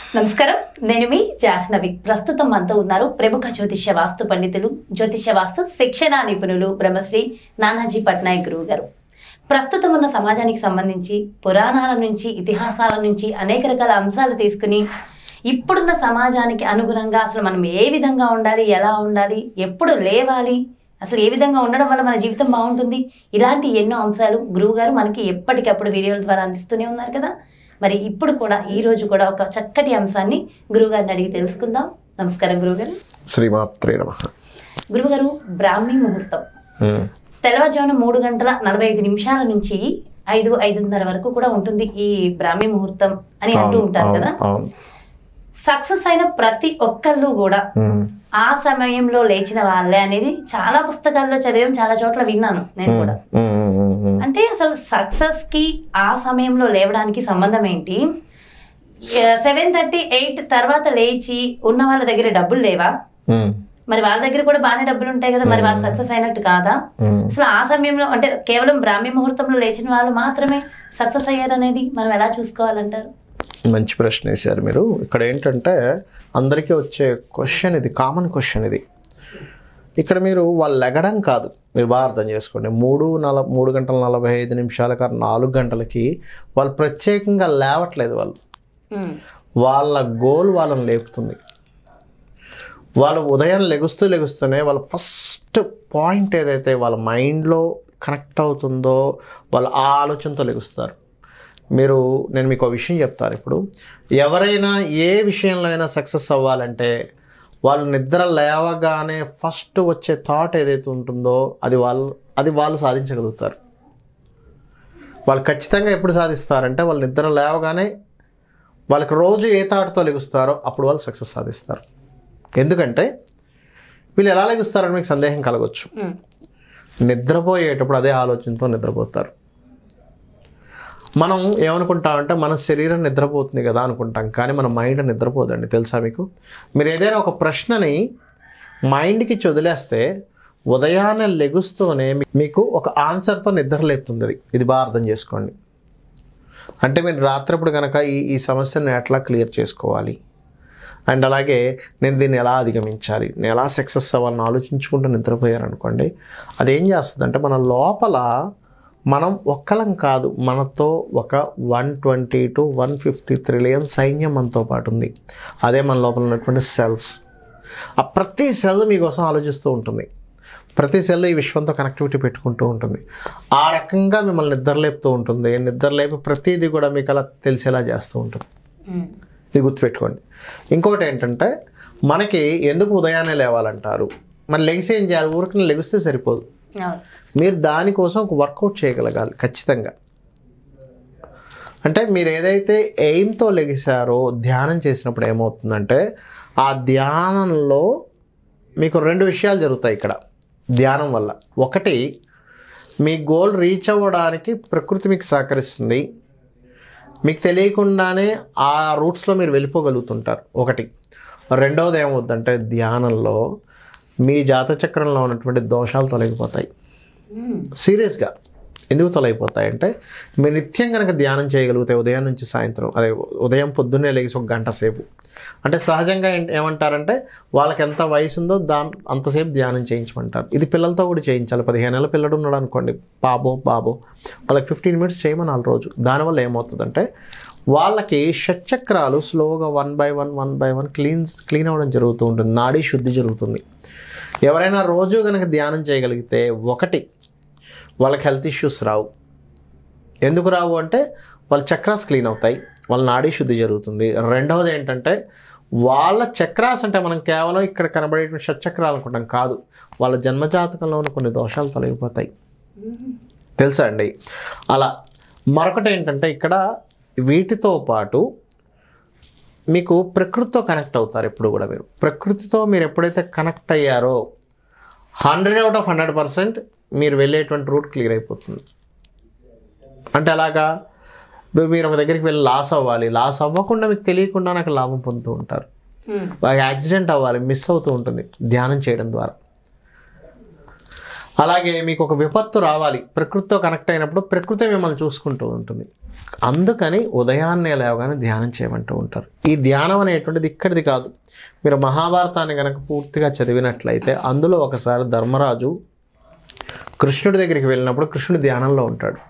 నమస్కారం నేను మీ జాహ్నవి ప్రస్తుతం మనతో ఉన్నారు ప్రముఖ జ్యోతిష్య వాస్తు పండితులు జ్యోతిష్య వాస్తు శిక్షణ నిపుణులు బ్రహ్మశ్రీ నానాజీ పట్నాయక్ గురువు గారు ప్రస్తుతం ఉన్న సమాజానికి సంబంధించి పురాణాల నుంచి ఇతిహాసాల నుంచి అనేక రకాల అంశాలు తీసుకుని ఇప్పుడున్న సమాజానికి అనుగుణంగా అసలు మనం ఏ విధంగా ఉండాలి ఎలా ఉండాలి ఎప్పుడు లేవాలి అసలు ఏ విధంగా ఉండడం వల్ల మన జీవితం బాగుంటుంది ఇలాంటి ఎన్నో అంశాలు గురువు గారు మనకి ఎప్పటికప్పుడు వీడియోల ద్వారా అందిస్తూనే ఉన్నారు కదా మరి ఇప్పుడు కూడా ఈ రోజు కూడా ఒక చక్కటి అంశాన్ని గురువుగారిని అడిగి తెలుసుకుందాం నమస్కారం గురువుగారు శ్రీమాత్రే నమ గురువుగారు బ్రాహ్మీ ముహూర్తం తెల్లవారుజామున మూడు గంటల నలభై ఐదు నిమిషాల నుంచి ఐదు ఐదున్నర వరకు కూడా ఉంటుంది ఈ బ్రాహ్మీ ముహూర్తం అని అంటూ ఉంటారు కదా సక్సెస్ అయిన ప్రతి ఒక్కళ్ళు కూడా ఆ సమయంలో లేచిన వాళ్ళే అనేది చాలా పుస్తకాల్లో చదివాం చాలా చోట్ల విన్నాను నేను కూడా అంటే అసలు సక్సెస్ కి ఆ సమయంలో లేవడానికి సంబంధం ఏంటి సెవెన్ థర్టీ ఎయిట్ తర్వాత లేచి ఉన్న వాళ్ళ దగ్గర డబ్బులు లేవా మరి వాళ్ళ దగ్గర కూడా బాగానే డబ్బులు ఉంటాయి కదా మరి వాళ్ళు సక్సెస్ అయినట్టు కాదా అసలు ఆ సమయంలో అంటే కేవలం బ్రాహ్మీ ముహూర్తంలో లేచిన వాళ్ళు మాత్రమే సక్సెస్ అయ్యారనేది మనం ఎలా చూసుకోవాలంటారు మంచి ప్రశ్న వేశారు మీరు ఇక్కడ ఏంటంటే అందరికీ వచ్చే క్వశ్చన్ ఇది కామన్ క్వశ్చన్ ఇది ఇక్కడ మీరు వాళ్ళు లెగడం కాదు మీరు బాగా అర్థం చేసుకోండి మూడు నల మూడు గంటల నలభై ఐదు నిమిషాలకి ఆ నాలుగు గంటలకి వాళ్ళు ప్రత్యేకంగా లేవట్లేదు వాళ్ళు వాళ్ళ గోల్ వాళ్ళని లేపుతుంది వాళ్ళు ఉదయం లెగుస్తూ లెగుస్తూనే వాళ్ళ ఫస్ట్ పాయింట్ ఏదైతే వాళ్ళ మైండ్లో కనెక్ట్ అవుతుందో వాళ్ళు ఆ ఆలోచనతో లెగుస్తారు మీరు నేను మీకు ఒక విషయం చెప్తాను ఇప్పుడు ఎవరైనా ఏ విషయంలో అయినా సక్సెస్ అవ్వాలంటే వాళ్ళు నిద్ర లేవగానే ఫస్ట్ వచ్చే థాట్ ఏదైతే ఉంటుందో అది వాళ్ళు అది వాళ్ళు సాధించగలుగుతారు వాళ్ళు ఖచ్చితంగా ఎప్పుడు సాధిస్తారంటే వాళ్ళు నిద్ర లేవగానే వాళ్ళకి రోజు ఏ థాట్తో లెగుస్తారో అప్పుడు వాళ్ళు సక్సెస్ సాధిస్తారు ఎందుకంటే వీళ్ళు ఎలా లెగుస్తారని మీకు సందేహం కలగవచ్చు నిద్రపోయేటప్పుడు అదే ఆలోచనతో నిద్రపోతారు మనం ఏమనుకుంటామంటే మన శరీరం నిద్రపోతుంది కదా అనుకుంటాం కానీ మన మైండ్ నిద్రపోదండి తెలుసా మీకు మీరు ఏదైనా ఒక ప్రశ్నని మైండ్కి వదిలేస్తే ఉదయాన్నే లెగుస్తూనే మీ- మీకు ఒక ఆన్సర్తో నిద్ర లేపుతుంది అది ఇది బాగా అర్థం చేసుకోండి అంటే మీరు రాత్రప్పుడు కనుక ఈ ఈ సమస్యను ఎట్లా క్లియర్ చేసుకోవాలి అండ్ అలాగే నేను దీన్ని ఎలా అధిగమించాలి నేను ఎలా సక్సెస్ అవ్వాలని ఆలోచించుకుంటూ నిద్రపోయారనుకోండి అదేం చేస్తుందంటే మన లోపల మనం ఒక్కలం కాదు మనతో ఒక one twenty two one fifty trillion సైన్యం మనతో పాటు ఉంది అదే మన లోపల ఉన్నటువంటి సెల్స్ ఆ ప్రతి సెల్ మీకోసం ఆలోచిస్తూ ఉంటుంది ప్రతి సెల్ ఈ విశ్వంతో కనెక్టివిటీ పెట్టుకుంటూ ఉంటుంది ఆ రకంగా మిమ్మల్ని నిద్రలేపుతూ ఉంటుంది నిద్రలేపి ప్రతిదీ కూడా మీకు అలా తెలిసేలా చేస్తూ ఉంటుంది ఇది గుర్తుపెట్టుకోండి ఇంకోటి ఏంటంటే మనకి ఎందుకు ఉదయాన్నే లేవాలంటారు మరి లెగిసి ఏం చేయాలి ఊరికి లెగిస్తే సరిపోదు అవును మీరు దానికోసం ఒక వర్కౌట్ చేయగలగాలి ఖచ్చితంగా అంటే మీరు ఏదైతే ఎయిమ్తో లెగిసారో ధ్యానం చేసినప్పుడు ఏమవుతుందంటే ఆ ధ్యానంలో మీకు రెండు విషయాలు జరుగుతాయి ఇక్కడ ధ్యానం వల్ల ఒకటి మీ గోల్ రీచ్ అవ్వడానికి ప్రకృతి మీకు సహకరిస్తుంది మీకు తెలియకుండానే ఆ రూట్స్లో మీరు వెళ్ళిపోగలుగుతుంటారు ఒకటి రెండవది ఏమవుద్దంటే ధ్యానంలో మీ జాతచక్రంలో ఉన్నటువంటి దోషాలు తొలగిపోతాయి సీరియస్గా ఎందుకు తొలగిపోతాయంటే మీరు నిత్యం కనుక ధ్యానం చేయగలిగితే ఉదయం నుంచి సాయంత్రం అదే ఉదయం పొద్దున్నే లేచి ఒక గంట సేపు అంటే సహజంగా ఏం- ఏమంటారంటే వాళ్ళకి ఎంత వయసు ఉందో దాని అంతసేపు ధ్యానం చేయించమంటారు ఇది పిల్లలతో కూడా చేయించాలి పదిహేను ఏళ్ళ పిల్లడు ఉన్నాడు అనుకోండి బాబో బాబో వాళ్ళకి ఫిఫ్టీన్ మినిట్స్ చేయమనాలి రోజు దానివల్ల ఏమవుతుందంటే వాళ్ళకి షట్చక్రాలు స్లోగా one by one one by one clean clean అవ్వడం జరుగుతూ ఉంటుంది నాడీ శుద్ధి జరుగుతుంది ఎవరైనా రోజు కనుక ధ్యానం చేయగలిగితే ఒకటి వాళ్ళకి హెల్త్ ఇష్యూస్ రావు ఎందుకు రావు అంటే వాళ్ళ చక్రాస్ క్లీన్ అవుతాయి వాళ్ళ నాడీ శుద్ధి జరుగుతుంది రెండవది ఏంటంటే వాళ్ళ చక్రాస్ అంటే మనం కేవలం ఇక్కడ కనబడే షట్చక్రాలు అనుకుంటాం కాదు వాళ్ళ జన్మజాతకంలో ఉన్న కొన్ని దోషాలు తొలగిపోతాయి తెలుసా అండి అలా మరొకటి ఏంటంటే ఇక్కడ వీటితో పాటు మీకు ప్రకృతితో కనెక్ట్ అవుతారు ఎప్పుడు కూడా మీరు ప్రకృతితో మీరు ఎప్పుడైతే కనెక్ట్ అయ్యారో hundred out of hundred percent మీరు వెళ్ళేటువంటి రూట్ క్లియర్ అయిపోతుంది అంటే అలాగా ఇప్పుడు మీరు ఒక దగ్గరికి వెళ్ళి లాస్ అవ్వాలి లాస్ అవ్వకుండా మీకు తెలియకుండా నాకు లాభం పొందుతూ ఉంటారు బాగా యాక్సిడెంట్ అవ్వాలి మిస్ అవుతూ ఉంటుంది ధ్యానం చేయడం ద్వారా అలాగే మీకు ఒక విపత్తు రావాలి ప్రకృతితో కనెక్ట్ అయినప్పుడు ప్రకృతి మిమ్మల్ని చూసుకుంటూ ఉంటుంది అందుకని ఉదయాన్నే లేవగానే ధ్యానం చేయమంటూ ఉంటారు ఈ ధ్యానం అనేటువంటిది ఇక్కడిది కాదు మీరు మహాభారతాన్ని కనుక పూర్తిగా చదివినట్లయితే అందులో ఒకసారి ధర్మరాజు కృష్ణుడి దగ్గరికి వెళ్ళినప్పుడు కృష్ణుడి ధ్యానంలో ఉంటాడు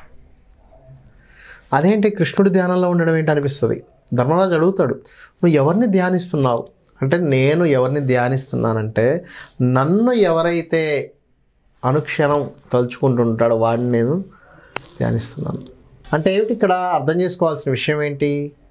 అదేంటి కృష్ణుడి ధ్యానంలో ఉండడం ఏంటి అనిపిస్తుంది ధర్మరాజు అడుగుతాడు నువ్వు ఎవరిని ధ్యానిస్తున్నావు అంటే నేను ఎవరిని ధ్యానిస్తున్నానంటే నన్ను ఎవరైతే అనుక్షణం తలుచుకుంటుంటాడో వాడిని నేను ధ్యానిస్తున్నాను అంటే ఏమిటి ఇక్కడ అర్థం చేసుకోవాల్సిన విషయం ఏంటి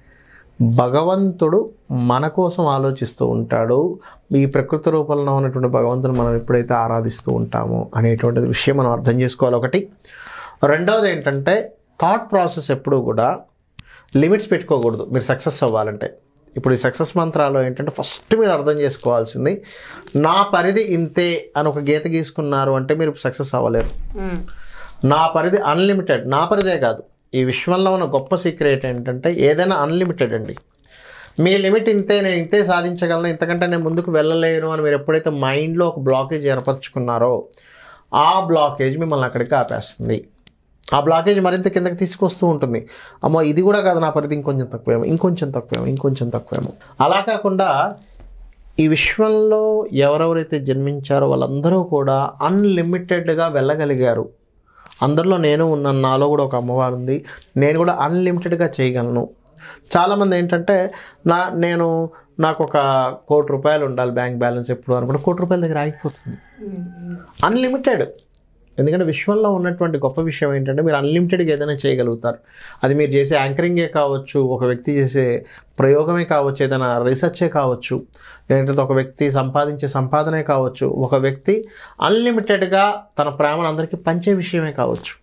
భగవంతుడు మన కోసం ఆలోచిస్తూ ఉంటాడు ఈ ప్రకృతి రూపంలో ఉన్నటువంటి భగవంతుని మనం ఎప్పుడైతే ఆరాధిస్తూ ఉంటామో అనేటువంటిది విషయం మనం అర్థం చేసుకోవాలి ఒకటి రెండవది ఏంటంటే థాట్ ప్రాసెస్ ఎప్పుడూ కూడా లిమిట్స్ పెట్టుకోకూడదు మీరు సక్సెస్ అవ్వాలంటే ఇప్పుడు ఈ సక్సెస్ మంత్రాలు ఏంటంటే ఫస్ట్ మీరు అర్థం చేసుకోవాల్సింది నా పరిధి ఇంతే అని ఒక గీత గీసుకున్నారు అంటే మీరు సక్సెస్ అవ్వలేరు ఉమ్, నా పరిధి అన్లిమిటెడ్ నా పరిధే కాదు ఈ విశ్వంలో ఉన్న గొప్ప సీక్రెట్ ఏంటంటే ఏదైనా అన్లిమిటెడ్ అండి మీ లిమిట్ ఇంతే నేను ఇంతే సాధించగలను ఇంతకంటే నేను ముందుకు వెళ్ళలేను అని మీరు ఎప్పుడైతే మైండ్లో ఒక బ్లాకేజ్ ఏర్పరచుకున్నారో ఆ బ్లాకేజ్ మిమ్మల్ని అక్కడికి ఆపేస్తుంది ఆ బ్లాకేజ్ మరింత కిందకి తీసుకొస్తూ ఉంటుంది అమ్మో ఇది కూడా కాదు నా పరిధి ఇంకొంచెం తక్కువేమో ఇంకొంచెం తక్కువేమో ఇంకొంచెం తక్కువేమో అలా కాకుండా ఈ విశ్వంలో ఎవరెవరైతే జన్మించారో వాళ్ళందరూ కూడా అన్లిమిటెడ్గా వెళ్ళగలిగారు అందరిలో నేను ఉన్నాను నాలో కూడా ఒక అమ్మవారు ఉంది నేను కూడా అన్లిమిటెడ్గా చేయగలను చాలామంది ఏంటంటే నా నేను నాకు ఒక కోటి రూపాయలు ఉండాలి బ్యాంక్ బ్యాలెన్స్ ఎప్పుడు అనుకుంటే కోటి రూపాయల దగ్గర ఆగిపోతుంది ఉమ్, ఉమ్. అన్లిమిటెడ్ ఎందుకంటే విశ్వంలో ఉన్నటువంటి గొప్ప విషయం ఏంటంటే మీరు అన్లిమిటెడ్గా ఏదైనా చేయగలుగుతారు అది మీరు చేసే యాంకరింగే కావచ్చు ఒక వ్యక్తి చేసే ప్రయోగమే కావచ్చు ఏదైనా రీసెర్చే కావచ్చు లేదంటే ఒక వ్యక్తి సంపాదించే సంపాదనే కావచ్చు ఒక వ్యక్తి అన్లిమిటెడ్గా తన ప్రేమను అందరికీ పంచే విషయమే కావచ్చు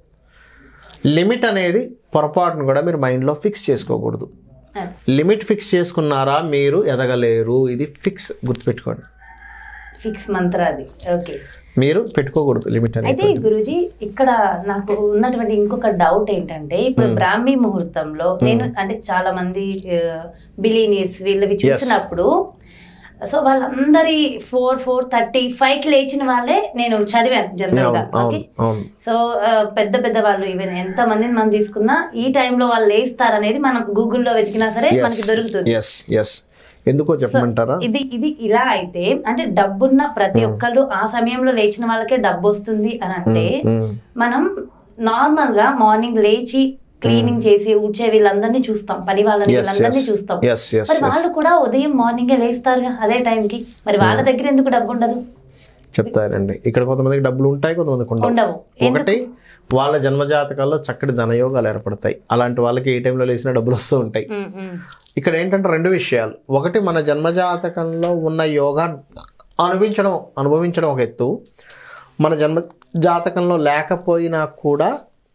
లిమిట్ అనేది పొరపాటును కూడా మీరు మైండ్లో ఫిక్స్ చేసుకోకూడదు అది. లిమిట్ ఫిక్స్ చేసుకున్నారా మీరు ఎదగలేరు ఇది ఫిక్స్ గుర్తుపెట్టుకోండి ఫిక్స్ మంత్ర అది ఓకే మీరు పెట్టుకోకూడదు లిమిట్ అనేది అయితే గురుజీ ఇక్కడ నాకు ఉన్నటువంటి ఇంకొక డౌట్ ఏంటంటే ఇప్పుడు బ్రాహ్మీ ముహూర్తంలో నేను అంటే చాలా మంది బిలీనియర్స్ వీళ్ళవి చూసినప్పుడు సో వాళ్ళందరి ఫోర్ ఫోర్ థర్టీ ఫైవ్ కి లేచిన వాళ్ళే నేను చదివాను జనరల్ గా అవును ఓకే అవును అవును సో ఆ, పెద్ద పెద్ద వాళ్ళు ఈవెన్ ఎంత మందిని మనం తీసుకున్నా ఈ టైంలో వాళ్ళు లేస్తారు అనేది మనం గూగుల్లో వెతికినా సరే మనకి దొరుకుతుంది ఎస్ ఎస్ ఎందుకో చెప్పమంటారా ఇది ఇది ఇలా అయితే అంటే డబ్బున్న ప్రతి ఒక్కళ్ళు ఆ సమయంలో లేచిన వాళ్ళకే డబ్బు వస్తుంది అని అంటే మ్మ్. మనం నార్మల్ గా మార్నింగ్ లేచి క్లీనింగ్ చేసి ఊడ్చే వీళ్ళందరినీ చూస్తాం పని వాళ్ళని Yes, వీళ్ళందరినీ yes. చూస్తాం Yes, yes, మరి yes. వాళ్ళు కూడా ఉదయం మార్నింగే లేస్తారుగా అదే టైంకి మరి వాళ్ళ దగ్గర ఎందుకు డబ్బు ఉండదు చెప్తారండి ఇక్కడ కొంతమందికి డబ్బులు ఉంటాయి కొంతమందికి ఉండవు ఉండవు ఒకటి వాళ్ళ జన్మజాతకాల్లో చక్కటి ధనయోగాలు ఏర్పడతాయి అలాంటి వాళ్ళకి ఏ టైంలో లేసినా డబ్బులు వస్తూ ఉంటాయి ఉమ్, ఉమ్. ఇక్కడ ఏంటంటే రెండు విషయాలు ఒకటి మన జన్మజాతకంలో ఉన్న యోగా అనుభవించడం అనుభవించడం ఒక ఎత్తు మన జన్మ జాతకంలో లేకపోయినా కూడా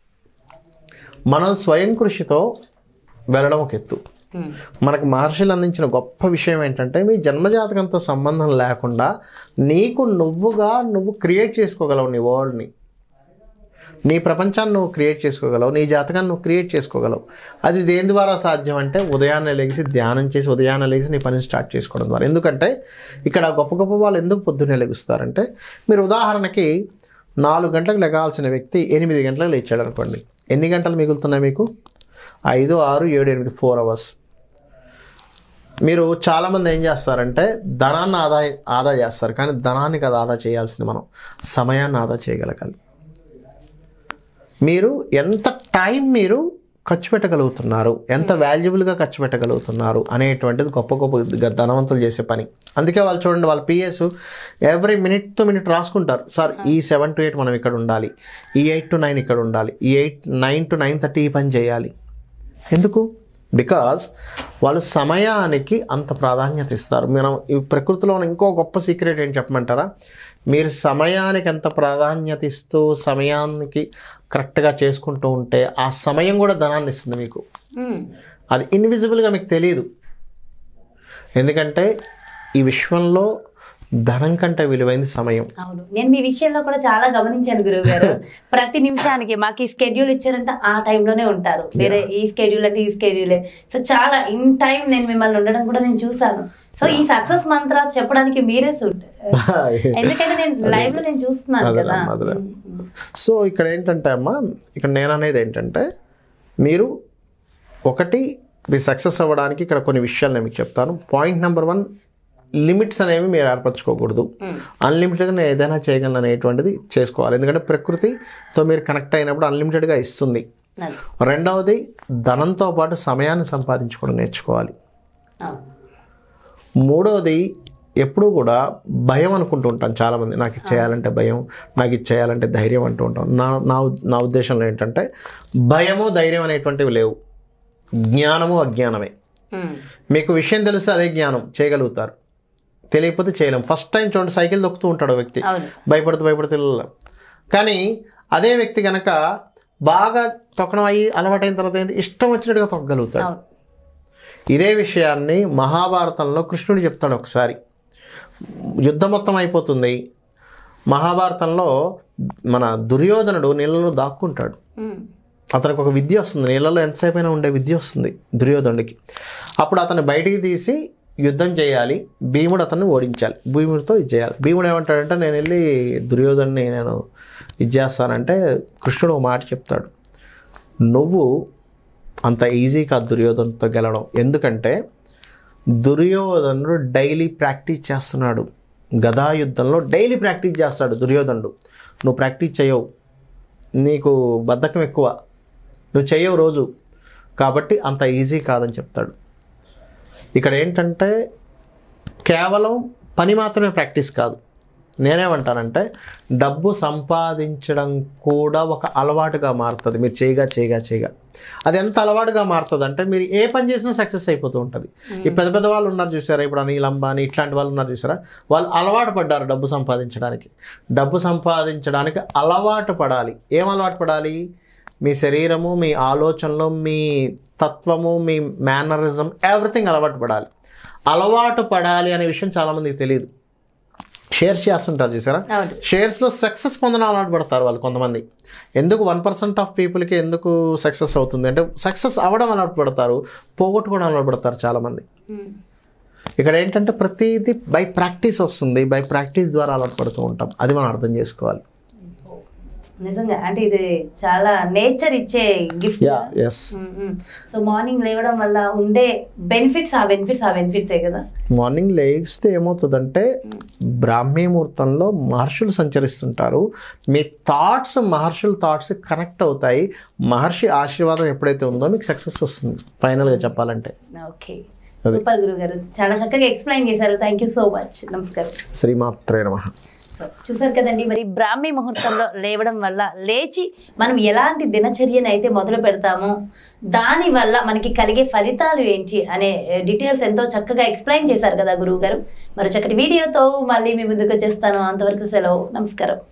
మనం స్వయం కృషితో వెళ్ళడం ఒక ఎత్తు ఉమ్. మనకు మహర్షులు అందించిన గొప్ప విషయం ఏంటంటే మీ జన్మజాతకంతో సంబంధం లేకుండా నీకు నువ్వుగా నువ్వు క్రియేట్ చేసుకోగలవు నీ వరల్డ్ని నీ ప్రపంచాన్ని నువ్వు క్రియేట్ చేసుకోగలవు నీ జాతకాన్ని నువ్వు క్రియేట్ చేసుకోగలవు అది దేని ద్వారా సాధ్యం అంటే ఉదయాన్నే లేచి ధ్యానం చేసి ఉదయాన్నే లేచి నీ పనిని స్టార్ట్ చేసుకోవడం ద్వారా ఎందుకంటే ఇక్కడ గొప్ప గొప్ప వాళ్ళు ఎందుకు పొద్దున్నే లెగుస్తారంటే మీరు ఉదాహరణకి నాలుగు గంటలకు లెగాల్సిన వ్యక్తి ఎనిమిది గంటలకు లేచాడు అనుకోండి ఎన్ని గంటలు మిగులుతున్నాయి మీకు ఐదు ఆరు ఏడు ఎనిమిది ఫోర్ అవర్స్ మీరు చాలామంది ఏం చేస్తారంటే ధనాన్ని ఆదా ఆదా చేస్తారు కానీ ధనాన్ని కదా ఆదా చేయాల్సింది మనం సమయాన్ని ఆదా చేయగలగాలి మీరు ఎంత టైం మీరు ఖర్చు పెట్టగలుగుతున్నారు ఎంత వాల్యుబుల్గా ఖర్చు పెట్టగలుగుతున్నారు అనేటువంటిది గొప్ప గొప్ప గ- ధనవంతులు చేసే పని అందుకే వాళ్ళు చూడండి వాళ్ళ PS every minute to minute రాసుకుంటారు సార్ ఈ సెవెన్ టు ఎయిట్ మనం ఇక్కడ ఉండాలి ఈ ఎయిట్ టు నైన్ ఇక్కడ ఉండాలి ఈ eight nine to nine thirty ఈ పని చేయాలి ఎందుకు బికాజ్ వాళ్ళు సమయానికి అంత ప్రాధాన్యత ఇస్తారు మనం ఈ ప్రకృతిలో ఉన్న ఇంకో గొప్ప సీక్రెట్ ఏంటి చెప్పమంటారా మీరు సమయానికి ఎంత ప్రాధాన్యత ఇస్తూ సమయానికి కరెక్ట్గా చేసుకుంటూ ఉంటే ఆ సమయం కూడా ధనాన్ని ఇస్తుంది మీకు ఉమ్. అది ఇన్విజిబుల్గా మీకు తెలియదు ఎందుకంటే ఈ విశ్వంలో ధనం కంటే విలువైంది సమయం అవును నేను మీ విషయంలో కూడా చాలా గమనించాను గురువు గారు ప్రతి నిమిషానికి మాకు ఈ స్కెడ్యూల్ ఇచ్చారంటే ఆ టైంలోనే ఉంటారు వేరే ఈ స్కెడ్యూల్ అంటే ఈ స్కెడ్యూలే సో చాలా ఇన్ టైం నేను మిమ్మల్ని ఉండడం కూడా నేను చూసాను సో ఈ సక్సెస్ మంత్రాలు చెప్పడానికి మీరే సూట్ ఎందుకంటే నేను లైవ్ లో నేను చూస్తున్నాను అదే కదా అమ్మా, అదే. సో ఇక్కడ ఏంటంటే అమ్మా ఇక్కడ నేను అనేది ఏంటంటే మీరు ఒకటి మీరు సక్సెస్ అవ్వడానికి ఇక్కడ కొన్ని విషయాలు నేను మీకు చెప్తాను పాయింట్ నెంబర్ వన్ లిమిట్స్ అనేవి మీరు ఏర్పరచుకోకూడదు ఉమ్, అన్లిమిటెడ్గా నేను ఏదైనా చేయగలను అనేటువంటిది చేసుకోవాలి ఎందుకంటే ప్రకృతితో మీరు కనెక్ట్ అయినప్పుడు అన్లిమిటెడ్గా ఇస్తుంది అది. రెండవది ధనంతో పాటు సమయాన్ని సంపాదించుకోవడం నేర్చుకోవాలి అవును. మూడవది ఎప్పుడూ కూడా భయం అనుకుంటూ ఉంటాను చాలామంది నాకు ఇది చేయాలంటే భయం నాకు ఇది చేయాలంటే ధైర్యం అంటూ ఉంటాం నా నా ఉద్- నా ఉద్దేశంలో ఏంటంటే భయము ధైర్యం అనేటువంటివి లేవు జ్ఞానము అజ్ఞానమే ఉమ్, మీకు విషయం తెలిస్తే అదే జ్ఞానం చేయగలుగుతారు తెలియకపోతే చేయలేం ఫస్ట్ టైం చూడండి సైకిల్ తొక్కుతూ ఉంటాడు ఓ వ్యక్తి అవును భయపడుతూ భయపడుతూ వెళ్ళాలి. కానీ అదే వ్యక్తి కనుక బాగా తొక్కడం అయ్యి అలవాటైన తర్వాత ఏంటి ఇష్టం వచ్చినట్టుగా తొక్కగలుగుతాడు అవును ఇదే విషయాన్ని మహాభారతంలో కృష్ణుడు చెప్తాడు ఒకసారి యుద్ధం మొత్తం అయిపోతుంది మహాభారతంలో మన దుర్యోధనుడు నీళ్ళలో దాక్కుంటాడు ఉమ్, అతనికి ఒక విద్య వస్తుంది నీళ్ళలో ఎంతసేపు అయినా ఉండే విద్య వస్తుంది దుర్యోధనుడికి అప్పుడు అతన్ని బయటికి తీసి యుద్ధం చేయాలి భీముడు అతన్ని ఓడించాలి భీముడితో ఇది చేయాలి భీముడు ఏమంటాడంటే నేను వెళ్ళి దుర్యోధన్ని నేను ఇది చేస్తానంటే కృష్ణుడు ఒక మాట చెప్తాడు నువ్వు అంత ఈజీ కాదు దుర్యోధనతో గెలవడం ఎందుకంటే దుర్యోధనుడు డైలీ ప్రాక్టీస్ చేస్తున్నాడు గదా యుద్ధంలో డైలీ ప్రాక్టీస్ చేస్తాడు దుర్యోధనుడు నువ్వు ప్రాక్టీస్ చేయవు నీకు బద్ధకం ఎక్కువ నువ్వు చేయవు రోజు కాబట్టి అంత ఈజీ కాదని చెప్తాడు ఇక్కడ ఏంటంటే కేవలం పని మాత్రమే ప్రాక్టీస్ కాదు నేనేమంటానంటే డబ్బు సంపాదించడం కూడా ఒక అలవాటుగా మారుతుంది మీరు చేయగా చేయగా చేయగా అది ఎంత అలవాటుగా మారుతుంది అంటే మీరు ఏ పని చేసినా సక్సెస్ అయిపోతూ ఉంటుంది ఈ పెద్ద పెద్ద వాళ్ళు ఉన్నారు చూసారా ఇప్పుడు అనిల్ అంబానీ ఇట్లాంటి వాళ్ళు ఉన్నారు చూసారా వాళ్ళు అలవాటు పడ్డారు డబ్బు సంపాదించడానికి డబ్బు సంపాదించడానికి అలవాటు పడాలి ఏం అలవాటు పడాలి మీ శరీరము మీ ఆలోచనలు మీ తత్వము మీ మేనరిజం ఎవ్రీథింగ్ అలవాటు పడాలి అలవాటు పడాలి అనే విషయం చాలామందికి తెలియదు షేర్స్ చేస్తుంటారు చూసారా అవును షేర్స్లో సక్సెస్ పొందడం అలవాటు పడతారు వాళ్ళు కొంతమంది ఎందుకు వన్ పర్సెంట్ ఆఫ్ పీపుల్కి ఎందుకు సక్సెస్ అవుతుంది అంటే సక్సెస్ అవ్వడం అలవాటు పడతారు పోగొట్టుకోవడం అలవాటు పడతారు చాలామంది ఉమ్, ఇక్కడ ఏంటంటే ప్రతిదీ బై ప్రాక్టీస్ వస్తుంది బై ప్రాక్టీస్ ద్వారా అలవాటు పడుతూ ఉంటాం అది మనం అర్థం చేసుకోవాలి నిజంగా అంటే ఇది చాలా నేచర్ ఇచ్చే gift yes so morning లేవడం వల్ల ఉండే బెనిఫిట్స్ ఆ బెనిఫిట్స్ ఆ బెనిఫిట్సే కదా మార్నింగ్ లేస్తే ఏమవుతుందంటే బ్రాహ్మీ ముహూర్తంలో మహర్షులు సంచరిస్తుంటారు మీ థాట్స్ మహర్షుల థాట్స్ కనెక్ట్ అవుతాయి మహర్షి ఆశీర్వాదం ఎప్పుడైతే ఉందో మీకు సక్సెస్ వస్తుంది ఫైనల్గా చెప్పాలంటే ఓకే అది. సూపర్ గురువు గారు చాలా చక్కగా ఎక్స్ప్లెయిన్ చేశారు థ్యాంక్ యూ సో మచ్ నమస్కారం శ్రీమాత్రే నమః సో చూసారు కదండి మరి బ్రాహ్మీ ముహూర్తంలో లేవడం వల్ల లేచి మనం ఎలాంటి దినచర్యను అయితే మొదలు పెడతామో దాని వల్ల మనకి కలిగే ఫలితాలు ఏంటి అనే డీటెయిల్స్ ఎంతో చక్కగా ఎక్స్ప్లెయిన్ చేశారు కదా గురువు గారు మరి చక్కటి వీడియోతో మళ్ళీ మీ ముందుకు వచ్చేస్తాను అంతవరకు సెలవు నమస్కారం